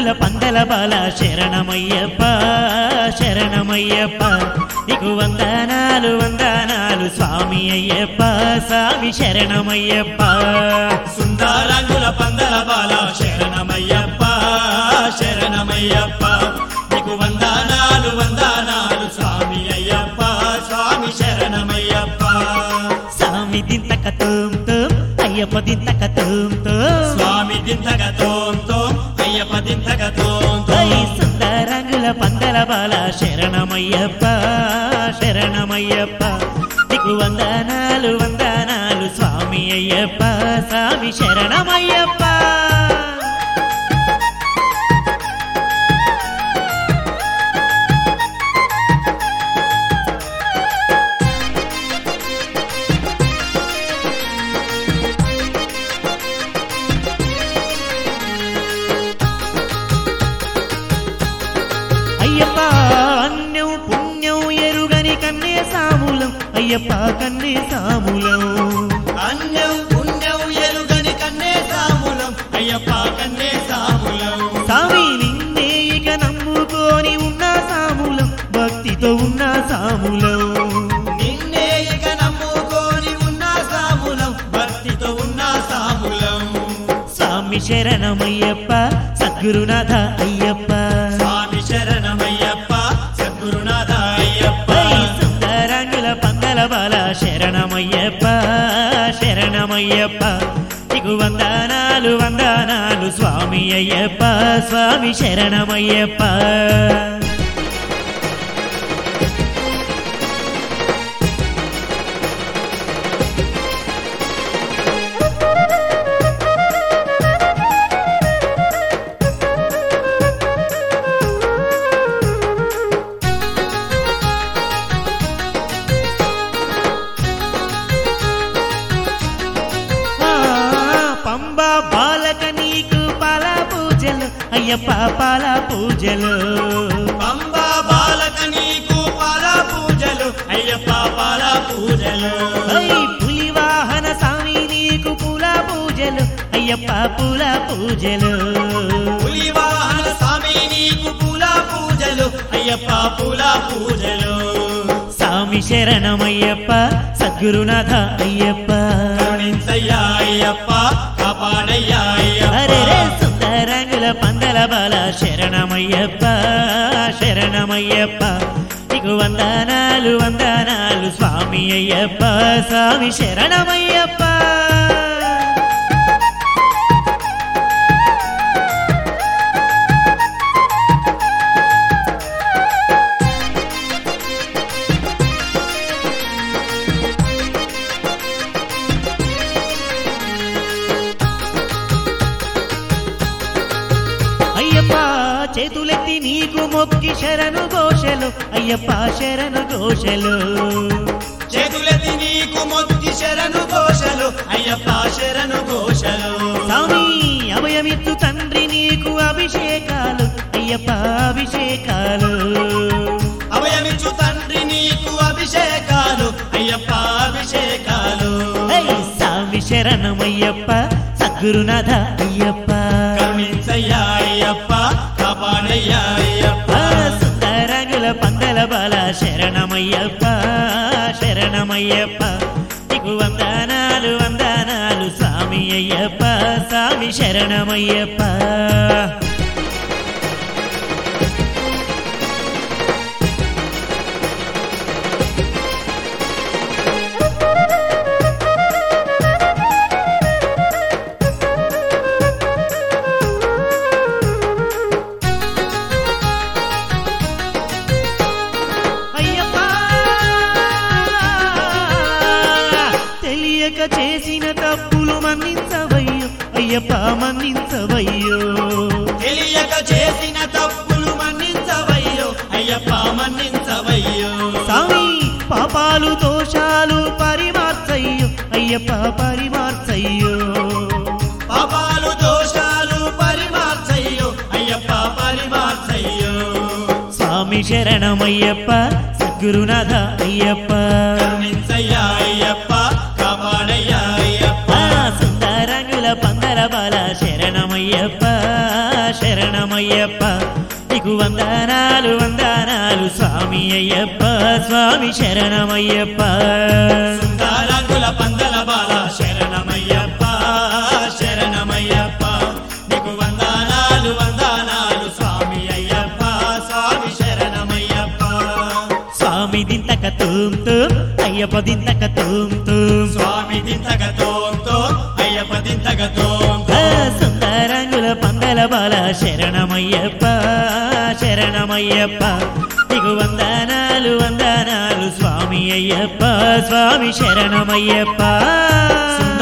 సుందరంగుల పందల బాల శరణమయ్యప్ప శరణమయ్యప్ప నీకు వందనాలు వందనాలు స్వామి అయ్యప్ప స్వామి శరణమయ్యప్ప సుందరంగుల పందల బాల శరణమయ్యప్ప శరణమయ్యప్ప నీకు వందనాలు వందనాలు స్వామి అయ్యప్ప స్వామి శరణమయ్యప్ప స్వామి దింతక తోం తోం అయ్యప్ప దింతక తోం తోం స్వామి దింతగ తోం తోం అయ్యప్ప దింతగ తోం ఓయ్ తోం సుందరంగుల పందల బాల శరణమయ్యప్ప శరణమయ్యప్ప నీకు వందనాలు వందనాలు స్వామి అయ్యప్ప స్వామి శరణమయ్యప్ప అయ్యప్ప అన్యం పుణ్యం ఎరుగని కన్నే సాములం అయ్యప్ప కన్నే సాములం అన్యం పుణ్యం ఎరుగని కన్నే సాములం అయ్యప్ప కన్నే సాములం స్వామి నిన్నే ఇక నమ్ముకొని ఉన్న సాములం భక్తితో ఉన్న సాములం నిన్నే ఇక నమ్ముకొని ఉన్న సాములం భక్తితో ఉన్న సాములం స్వామి శరణమయ్యప్ప సద్గురునాథ అయ్యప్ప స్వామి శరణమయ్యప్ప సద్గురునాథ అయ్యప్ప ఓయ్ సుందరంగుల పందల బాల శరణమయ్యప్ప శరణమయ్యప్ప నీకు వందనాలు వందనాలు స్వామి అయ్యప్ప స్వామి శరణమయ్యప్ప ఆ, పంబా బాలక నీకు పాల పూజలు అయ్యప్ప పాల పూజలు పంబా బాలక నీకు పాల పూజలు అయ్యప్ప పాల పూజలు ఓయ్ పులి వాహన స్వామి నీకు పూల పూజలు అయ్యప్ప పూల పూజలు పులి వాహన స్వామి నీకు పూల పూజలు అయ్యప్ప పూల పూజలు స్వామి శరణమయ్యప్ప సద్గురునాథ అయ్యప్ప కరుణించయ్యా అయ్యప్ప కాపాడయ్యా అరే రే అయ్యప్ప సుందరంగుల పందల బాల శరణమయ్యప్ప శరణమయ్యప్ప నీకు వందనాలు వందనాలు స్వామి అయ్యప్ప స్వామి శరణమయ్యప్ప అయ్యప్ప చేతులెత్తి నీకు మొక్కి శరణు ఘోషలు అయ్యప్ప శరణు ఘోషలు చేతులెత్తి నీకు మొత్తి శరణు ఘోషలు అయ్యప్ప శరణు ఘోషలు స్వామి అభయమిత్తు తండ్రి నీకు అభిషేకాలు అయ్యప్ప అభిషేకాలు అభయమిచ్చు తండ్రి నీకు అభిషేకాలు అయ్యప్ప అభిషేకాలు హై, స్వామి శరణమయ్యప్ప సద్గురునాథ అయ్యప్ప కరుణించయ్యా అయ్యప్ప కాపాడయ్యా అయ్యప్ప ఆ, సుందరంగుల పందల బాల శరణమయ్యప్ప శరణమయ్యప్ప నీకు వందనాలు వందనాలు స్వామి అయ్యప్ప స్వామి శరణమయ్యప్ప అయ్యప్ప తెలియక చేసిన తప్పులు మన్నించవయ్యో అయ్యప్ప మన్నించవయ్యో తెలియక చేసిన తప్పులు మన్నించవయ్యో అయ్యప్ప మన్నించవయ్యో స్వామి పాపాలు దోషాలు పరిమార్చయ్యో అయ్యప్ప పరిమార్చయ్యో పాపాలు దోషాలు పరిమార్చయ్యో అయ్యప్ప పరిమార్చయ్యో స్వామి శరణమయ్యప్ప సద్గురునాథ అయ్యప్ప కరుణించయ్యా అయ్యప్ప కాపాడయ్యా అయ్యప్ప ఆ, సుందరంగుల పందల బాల శరణమయ్యప్ప శరణ శరణమయ్యప్ప నీకు వందనాలు వందనాలు స్వామి అయ్యప్ప స్వామి శరణమయ్యప్ప రంగుల పందల బాల శరణమయ్యప్ప శరణమయ్యప్ప నీకు వందనాలు వందనాలు స్వామి అయ్యప్ప స్వామి శరణమయ్యప్ప స్వామి దింతక తూం తూం అయ్యప్ప దింతక తూం తూం స్వామి దింతగతో అయ్యప్ప దింతగతో ఆ సుందరంగుల పందల బాల శరణమయ్యప్ప శరణమయ్యప్ప నీకు వందనాలు వందనాలు స్వామి అయ్యప్ప స్వామి శరణమయ్యప్ప